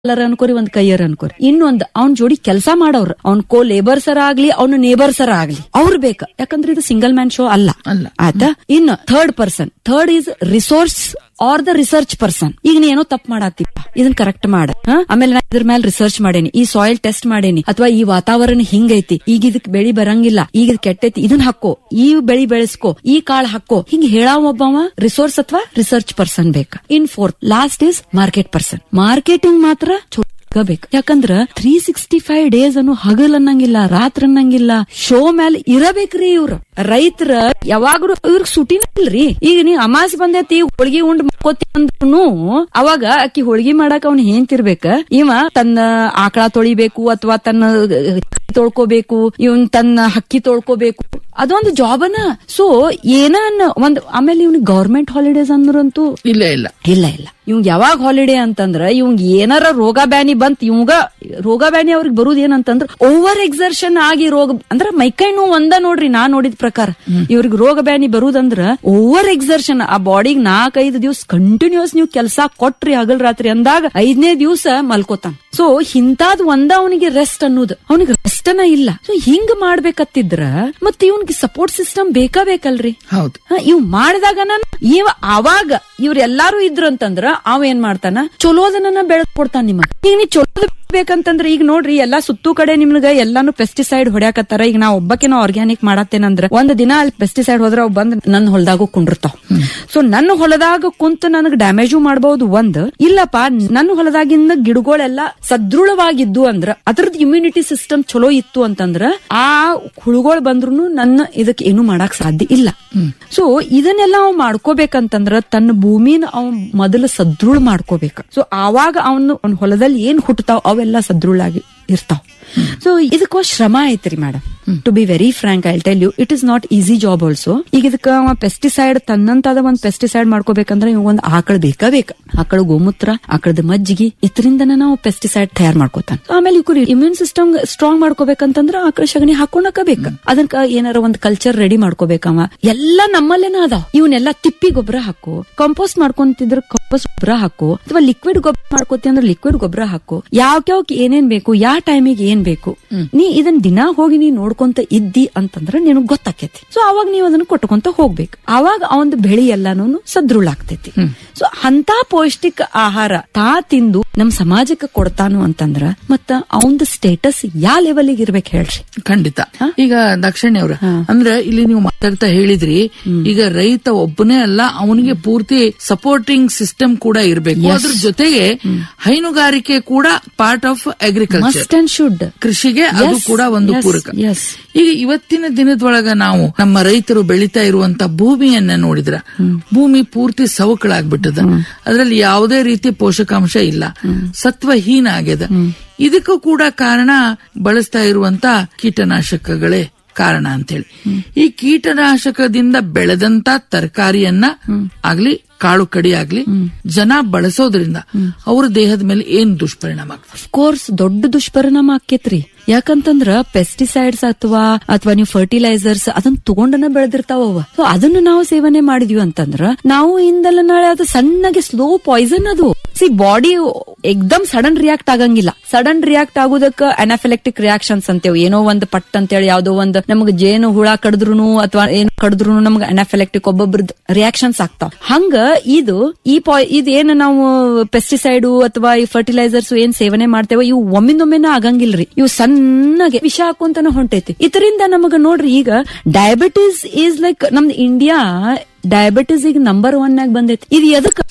Collar ಅನ್ಕೋರಿ ಒಂದ್ ಕೈಯರ್ ಅನ್ಕೋರಿ ಇನ್ನೊಂದ್ ಅವ್ನ ಜೋಡಿ ಕೆಲಸ ಮಾಡೋರು ಅವ್ನ ಕೋ ಲೇಬರ್ಸರ ಆಗ್ಲಿ ಅವ್ನ ನೇಬರ್ಸರ ಆಗ್ಲಿ ಅವ್ರು ಬೇಕ ಯಾಕಂದ್ರೆ ಇದು ಸಿಂಗಲ್ ಮ್ಯಾನ್ ಶೋ ಅಲ್ಲ ಅಲ್ಲ. ಆಯ್ತಾ ಇನ್ನು third person third is resource are the research person ಈಗ ನೀ ಏನೋ ತಪ್ಪು ಮಾಡತ್ತಿಪ್ಪ ಇದನ್ ಕರೆಕ್ಟ್ ಮಾಡ ಹ? ಆಮೇಲೆ ನಾ ಇದ್ರ ಮೇಲೆ ರಿಸರ್ಚ್ ಮಾಡೇನಿ ಈ ಸಾಯಿಲ್ ಟೆಸ್ಟ್ ಮಾಡೇನಿ ಅಥವಾ ಈ ವಾತಾವರಣ ಹಿಂಗೈತಿ ಈಗ ಇದಕ್ ಬೆಳಿ ಬರಂಗಿಲ್ಲ ಈಗ ಇದ್ ಕೆಟ್ಟೈತಿ ಇದನ್ ಹಾಕೋ ಈ ಬೆಳಿ ಬೆಳೆಸ್ಕೋ ಈ ಕಾಳು ಹಾಕೋ ಹಿಂಗ್ ಹೇಳಾವ ಒಬ್ಬವ ರಿಸೋರ್ಸ್ ಅಥವಾ ರಿಸರ್ಚ್ ಪರ್ಸನ್ ಬೇಕ in fourth last is market person marketing ಮಾತ್ರ ಚೊ- ಬೇಕು ಯಾಕಂದ್ರ ತ್ರೀ ಸಿಕ್ಸ್ಟಿ ಫೈವ್ ಡೇಸ್ ಅನ್ನು ಹಗಲ್ ಅನ್ನಂಗಿಲ್ಲ ರಾತ್ರಿ ಅನ್ನಂಗಿಲ್ಲ ಶೋ ಮ್ಯಾಲ ಇರಬೇಕ್ರಿ ಇವ್ರ ರೈತರ ಯಾವಾಗ್ಲೂ ಇವ್ರಿಗೆ ಸುಟಿನ ಇಲ್ರಿ ಈಗ ನೀ ಅಮಾಸ್ ಬಂದೈತಿ ಹೋಳ್ಗಿ ಉಂಡ್ ಮಾಡ್ಕೋತಿ ಅಂದ್ರೂ ಅವಾಗ ಅಕ್ಕಿ ಹೋಳ್ಗಿ ಮಾಡಾಕ ಅವ್ನ ಹೇಂತಿರ್ಬೇಕ ಇವ ತನ್ನ ಆಕಳ ತೊಳಿಬೇಕು ಅಥವಾ ತನ್ನ ತೊಳ್ಕೋಬೇಕು ಇವನ್ ತನ್ನ ಹಕ್ಕಿ ತೊಳ್ಕೋಬೇಕು ಅದೊಂದು ಜಾಬನ ಸೊ ಏನ ಅನ್ನ- ಒಂದ್ ಆಮೇಲೆ ಇವ್ನಿಗೆ ಗವರ್ಮೆಂಟ್ ಹಾಲಿಡೇಸ್ ಅಂದ್ರಂತೂ ಇಲ್ಲ ಇಲ್ಲ ಇಲ್ಲ ಇಲ್ಲ ಇವಂಗ್ ಯಾವಾಗ ಹಾಲಿಡೇ ಅಂತಂದ್ರ ಇವಂಗ್ ಏನಾರ ರೋಗ ಬ್ಯಾನಿ ಬಂತ್ ಇವಂಗ ರೋಗ ಬ್ಯಾನಿ ಅವ್ರಿಗೆ ಬರುದ್ ಏನಂತಂದ್ರ ಓವರ್ ಎಕ್ಸರ್ಷನ್ ಆಗಿ ರೋಗ ಅಂದ್ರ ಮೈಕೈ ನೋವು ಒಂದ ನೋಡ್ರಿ ನಾ ನೋಡಿದ ಪ್ರಕಾರ ಇವ್ರಿಗೆ ರೋಗ ಬ್ಯಾನಿ ಬರುದಂದ್ರ ಓವರ್ ಎಕ್ಸರ್ಷನ್ ಆ ಬಾಡಿಗ್ ನಾಲ್ಕೈದು ದಿವ್ಸ ಕಂಟಿನ್ಯೂಸ್ ನೀವು ಕೆಲಸ ಕೊಟ್ರಿ ಹಗಲ್ ರಾತ್ರಿ ಅಂದಾಗ ಐದನೇ ದಿವ್ಸ ಮಲ್ಕೋತಾನ ಸೊ ಇಂತಾದ್ ಒಂದ ಅವನಿಗೆ ರೆಸ್ಟ್ ಅನ್ನೋದು ಅವನಿಗೆ ರೆಸ್ಟನ ಇಲ್ಲ ಸೊ ಹಿಂಗ್ ಮಾಡ್ಬೇಕತ್ತಿದ್ರ ಮತ್ ಇವನ್ಗೆ ಸಪೋರ್ಟ್ ಸಿಸ್ಟಮ್ ಬೇಕಾ ಬೇಕಲ್ರಿ ಹೌದು ಹ, ಇವ್ ಮಾಡಿದಾಗ ನಾನು ಇವ ಅವಾಗ ಇವ್ರ ಎಲ್ಲಾರು ಇದ್ರು ಅಂತಂದ್ರ ಅವ ಏನ್ ಮಾಡ್ತಾನ ಚಲೋದನ್ನ ಬೆಳೆದ್ ಕೊಡ್ತಾನ ನಿಮಗ ಈಗ ನೀ ಚಲೋದ ಬೇಕಂತಂದ್ರ ಈಗ ನೋಡ್ರಿ ಎಲ್ಲಾ ಸುತ್ತು ಕಡೆ ನಿಮ್ಗ ಎಲ್ಲಾನು ಪೆಸ್ಟಿಸೈಡ್ ಹೊಡ್ಯಾಕತ್ತಾರ ಈಗ ನಾ ಒಬ್ಬಕಿನ ಆರ್ಗ್ಯಾನಿಕ್ ಮಾಡತ್ತೇನಂದ್ರ ಒಂದ್ ದಿನ ಅಲ್ಲಿ ಪೆಸ್ಟಿಸೈಡ್ ಹೋದ್ರ ಅವ್ ಬಂದ್ ನನ್ನ ಹೊಲದಾಗೂ ಕುಂಡಿರ್ತಾವ ಸೊ ನನ್ನ ಹೊಲದಾಗ ಕುಂತ ನನಗ್ ಡ್ಯಾಮೇಜು ಮಾಡಬಹುದು ಒಂದ್ ಇಲ್ಲಪ್ಪ ನನ್ನ ಹೊಲದಾಗಿಂದ ಗಿಡಗಳೆಲ್ಲ ಸದೃಢವಾಗಿದ್ದು ಅಂದ್ರ ಅದ್ರದ್ ಇಮ್ಯುನಿಟಿ ಸಿಸ್ಟಮ್ ಚಲೋ ಇತ್ತು ಅಂತಂದ್ರ ಆ ಹುಳುಗಳು ಬಂದ್ರು ನನ್ನ ಇದಕ್ಕೆ ಏನು ಮಾಡಕ್ ಸಾಧ್ಯ ಇಲ್ಲ ಸೊ ಇದನ್ನೆಲ್ಲ ಅವ್ ಮಾಡ್ಕೋಬೇಕಂತಂದ್ರ ತನ್ನ ಭೂಮಿನ ಅವ್ ಮೊದಲು ಸದೃಢ ಮಾಡ್ಕೋಬೇಕು ಸೊ ಆವಾಗ ಅವನು ಅವ್ನ ಹೊಲದಲ್ಲಿ ಏನ್ ಹುಟ್ಟತಾವ್ ಅವೆಲ್ಲ ಸದೃಢಾಗಿ ಇರ್ತಾವ್ ಸೊ ಇದಕ್ಕ ಶ್ರಮ ಐತ್ರಿ madam to be very frank I tell you it is not easy job also ಈಗ ಇದಕ್ಕ ಪೆಸ್ಟಿಸೈಡ್ ತನ್ನಂತಾದ ಒಂದ್ ಪೆಸ್ಟಿಸೈಡ್ ಮಾಡ್ಕೋಬೇಕಂದ್ರೆ ಇವಾಗ ಒಂದ್ ಆಕಳ ಬೇಕಾ ಬೇಕ ಆಕಳ ಗೋಮೂತ್ರ ಆಕಳದ ಮಜ್ಜಿಗೆ ಇದರಿಂದನ ನಾವು ಪೆಸ್ಟಿಸೈಡ್ ತಯಾರು ಮಾಡ್ಕೋತಾನ ಆಮೇಲೆ ಇವ್ರು ಇಮ್ಯೂನ್ ಸಿಸ್ಟಮ್ ಸ್ಟ್ರಾಂಗ್ ಮಾಡ್ಕೋಬೇಕಂತಂದ್ರ ಆಕಳ ಸಗಣಿ ಹಾಕೊಳಕ ಬೇಕ ಅದಕ್ಕ ಏನಾರ ಒಂದ್ ಕಲ್ಚರ್ ರೆಡಿ ಮಾಡ್ಕೋಬೇಕವ ಎಲ್ಲ ನಮ್ಮಲ್ಲೇನ ಅದಾವ ಇವನ್ನೆಲ್ಲ ತಿಪ್ಪಿ ಗೊಬ್ಬರ ಹಾಕು ಕಂಪೋಸ್ಟ್ ಮಾಡ್ಕೊಂತಿದ್ರ ಕಂಪೋಸ್ಟ್ ಗೊಬ್ಬರ ಹಾಕು ಅಥವಾ ಲಿಕ್ವಿಡ್ ಗೊಬ್ಬರ ಮಾಡ್ಕೋತಿ ಅಂದ್ರೆ ಲಿಕ್ವಿಡ್ ಗೊಬ್ಬರ ಹಾಕು ಯಾವ್ಯಾವ್ಕ್ ಏನೇನ್ ಬೇಕು ಯಾವ ಟೈಮಿಗೆ ಏನ್ ಬೇಕು ನೀ ಇದನ್ ದಿನಾ ಹೋಗಿ ನೀ ನೋಡ್ಕೊಂತ ಇದ್ದಿ ಅಂತಂದ್ರ ನಿನಗ್ ಗೊತ್ತಾಕೇತಿ ಸೊ ಅವಾಗ ನೀವ್ ಅದನ್ನ ಕೊಟ್ಕೊಂತ ಹೋಗ್ಬೇಕು ಅವಾಗ ಅವಂದ್ ಬೆಳಿ ಎಲ್ಲಾನು ಸದೃಢ ಆಗ್ತೈತಿ ಸೊ ಅಂತ ಪೌಷ್ಟಿಕ ಆಹಾರ ತಾ ತಿಂದು ನಮ್ ಸಮಾಜಕ್ಕೆ ಕೊಡ್ತಾನು ಅಂತಂದ್ರ ಮತ್ತ ಅವಂದ್ ಸ್ಟೇಟಸ್ ಯಾ ಲೆವೆಲ್ಗೆ ಇರ್ಬೇಕು ಹೇಳ್ರಿ ಖಂಡಿತ ಈಗ ದಕ್ಷಿಣ ಅವ್ರ ಅಂದ್ರೆ ಇಲ್ಲಿ ನೀವು ಮಾತಾಡ್ತಾ ಹೇಳಿದ್ರಿ ಈಗ ರೈತ ಒಬ್ಬನೇ ಅಲ್ಲ ಅವನಿಗೆ ಪೂರ್ತಿ ಸಪೋರ್ಟಿಂಗ್ ಸಿಸ್ಟಮ್ ಕೂಡ ಇರಬೇಕು ಅದ್ರ ಜೊತೆಗೆ ಹೈನುಗಾರಿಕೆ ಕೂಡ part of agriculture must and should ಕೃಷಿಗೆ ಅದು Yes, ಕೂಡ ಒಂದು yes, ಪೂರಕ yes. ಈಗ ಇವತ್ತಿನ ದಿನದೊಳಗ ನಾವು ನಮ್ಮ ರೈತರು ಬೆಳೀತಾ ಇರುವಂತ ಭೂಮಿಯನ್ನ ನೋಡಿದ್ರ ಭೂಮಿ ಪೂರ್ತಿ ಸವಕಳಾಗ್ಬಿಟ್ಟದ ಅದರಲ್ಲಿ ಯಾವುದೇ ರೀತಿ ಪೋಷಕಾಂಶ ಇಲ್ಲ ಸತ್ವಹೀನ ಆಗ್ಯದ ಇದಕ್ಕೂ ಕೂಡ ಕಾರಣ ಬಳಸ್ತಾ ಇರುವಂತ ಕೀಟನಾಶಕಗಳೇ ಕಾರಣ ಅಂತೇಳಿ ಈ ಕೀಟನಾಶಕದಿಂದ ಬೆಳೆದಂತ ತರಕಾರಿಯನ್ನ ಆಗ್ಲಿ ಕಾಳು ಕಡಿ ಆಗ್ಲಿ ಜನ ಬಳಸೋದ್ರಿಂದ ಅವ್ರ ದೇಹದ ಮೇಲೆ ಏನ್ ದುಷ್ಪರಿಣಾಮ ಆಗ್ತದೆ ಕೋರ್ಸ್ ದೊಡ್ಡ ದುಷ್ಪರಿಣಾಮ ಆಕೇತ್ರಿ ಯಾಕಂತಂದ್ರ ಪೆಸ್ಟಿಸೈಡ್ಸ್ ಅಥವಾ ಅಥವಾ ನೀವು ಫರ್ಟಿಲೈಸರ್ಸ್ ಅದನ್ನ ತಗೊಂಡನ ಬೆಳೆದಿರ್ತಾವ ಅವ ಸೊ ಅದನ್ನ ನಾವು ಸೇವನೆ ಮಾಡಿದ್ವಿ ಅಂತಂದ್ರ ನಾವು ಇಂದಲ್ಲ ನಾಳೆ ಅದು ಸಣ್ಣಗೆ ಸ್ಲೋ ಪಾಯ್ಸನ್ ಅದು ಸಿ ಬಾಡಿ ಎಕ್ದಮ್ ಸಡನ್ ರಿಯಾಕ್ಟ್ ಆಗಂಗಿಲ್ಲ ಸಡನ್ ರಿಯಾಕ್ಟ್ ಆಗುದಕ್ಕ ಅನಾಫಿಲೆಕ್ಟಿಕ್ ರಿಯಾಕ್ಷನ್ಸ್ ಅಂತೇವ್ ಏನೋ ಒಂದ್ ಪಟ್ ಅಂತೇಳಿ ಯಾವ್ದೋ ಒಂದ್ ನಮ್ಗೆ ಜೇನು ಹುಳ ಕಡಿದ್ರು ಅಥವಾ ಏನ್ ಕಡಿದ್ರು ನಮ್ಗೆ ಅನಾಫಿಲೆಕ್ಟಿಕ್ ಒಬ್ಬೊಬ್ರದ್ ರಿಯಾಕ್ಷನ್ಸ್ ಆಗ್ತಾವ ಹಂಗ ಇದು ಈ ಪಾಯ್ ಇದ್ ಏನ್ ನಾವು ಪೆಸ್ಟಿಸೈಡ್ ಅಥವಾ ಈ ಫರ್ಟಿಲೈಸರ್ಸ್ ಏನ್ ಸೇವನೆ ಮಾಡ್ತೇವ ಇವು ಒಮ್ಮಿಂದೊಮ್ಮೆನ ಆಗಂಗಿಲ್ರಿ ಇವು ಸಣ್ಣಗೆ ವಿಷ ಹಾಕೊಂತಾನ ಹೊಂಟೈತಿ ಇದರಿಂದ ನಮಗ ನೋಡ್ರಿ ಈಗ ಡಯಾಬಿಟಿಸ್ ಈಸ್ ಲೈಕ್ ನಮ್ದು ಇಂಡಿಯಾ ಡಯಾಬಿಟಿಸ್ ಈಗ ನಂಬರ್ ಒನ್ ಆಗಿ ಬಂದೈತಿ ಇದು ಎದಕ್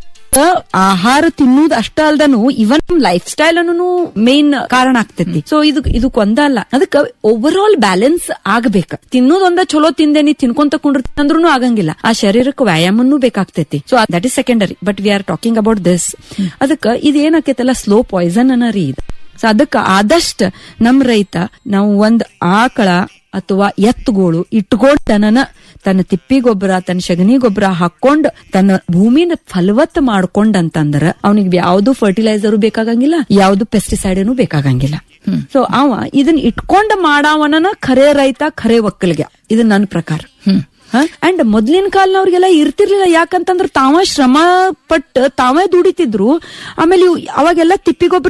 ಆಹಾರ ತಿನ್ನುವುದು ಅಷ್ಟ ಅಲ್ದನು ಇವನ್ ಲೈಫ್ ಸ್ಟೈಲ್ ಅನ್ನು ಮೇನ್ ಕಾರಣ ಆಗ್ತೈತಿ ಸೊ ಇದು ಇದಕ್ ಒಂದ ಅಲ್ಲ ಅದಕ್ಕ ಓವರ್ ಆಲ್ ಬ್ಯಾಲೆನ್ಸ್ ಆಗ್ಬೇಕ ತಿನ್ನೋದ್ ಒಂದ ಚಲೋ ತಿಂದೆ ನೀ ತಿನ್ಕೊಂತ ಕುಂಡಿರ್ತೀನಿ ಅಂದ್ರೂ ಆಗಂಗಿಲ್ಲ ಆ ಶರೀರಕ್ಕೆ ವ್ಯಾಯಾಮನೂ ಬೇಕಾಗ್ತೈತಿ so that is secondary but we are talking about this ಅದಕ್ಕ ಇದು ಏನಾಕೈತಲ್ಲ ಸ್ಲೋ ಪಾಯ್ಸನ್ ಅನ್ನ ರೀ ಇದು ಸೊ ಅದಕ್ಕ ಆದಷ್ಟ ನಮ್ ರೈತ ನಾವು ಒಂದ್ ಆಕಳ ಅಥವಾ ಎತ್ತುಗೋಳು ಇಟ್ಕೊಂಡ್ ತನ್ನ ತನ್ನ ತಿಪ್ಪಿ ಗೊಬ್ಬರ ತನ್ನ ಸಗಣಿ ಗೊಬ್ಬರ ಹಾಕೊಂಡ್ ತನ್ನ ಭೂಮಿನ ಫಲವತ್ ಮಾಡ್ಕೊಂಡಂತಂದ್ರ ಅವನಿಗೆ ಯಾವ್ದು ಫರ್ಟಿಲೈಸರ್ ಬೇಕಾಗಂಗಿಲ್ಲ ಯಾವ್ದು ಪೆಸ್ಟಿಸೈಡ್ ಬೇಕಾಗಂಗಿಲ್ಲ ಸೊ ಅವ ಇದನ್ನ ಇಟ್ಕೊಂಡ್ ಮಾಡವನ ಖರೆ ರೈತ ಖರೆ ಒಕ್ಕಲಿಗೆ ಇದು ನನ್ನ ಪ್ರಕಾರ ಅಂಡ್ ಮೊದ್ಲಿನ ಕಾಲನವ್ರಿಗೆಲ್ಲ ಇರ್ತಿರ್ಲಿಲ್ಲ ಯಾಕಂತಂದ್ರ ತಾವ ಶ್ರಮ ಪಟ್ಟು ತಾವೇ ದುಡಿತಿದ್ರು ಆಮೇಲೆ ಇವ್- ಅವಾಗೆಲ್ಲ ತಿಪ್ಪಿ ಗೊಬ್ಬರ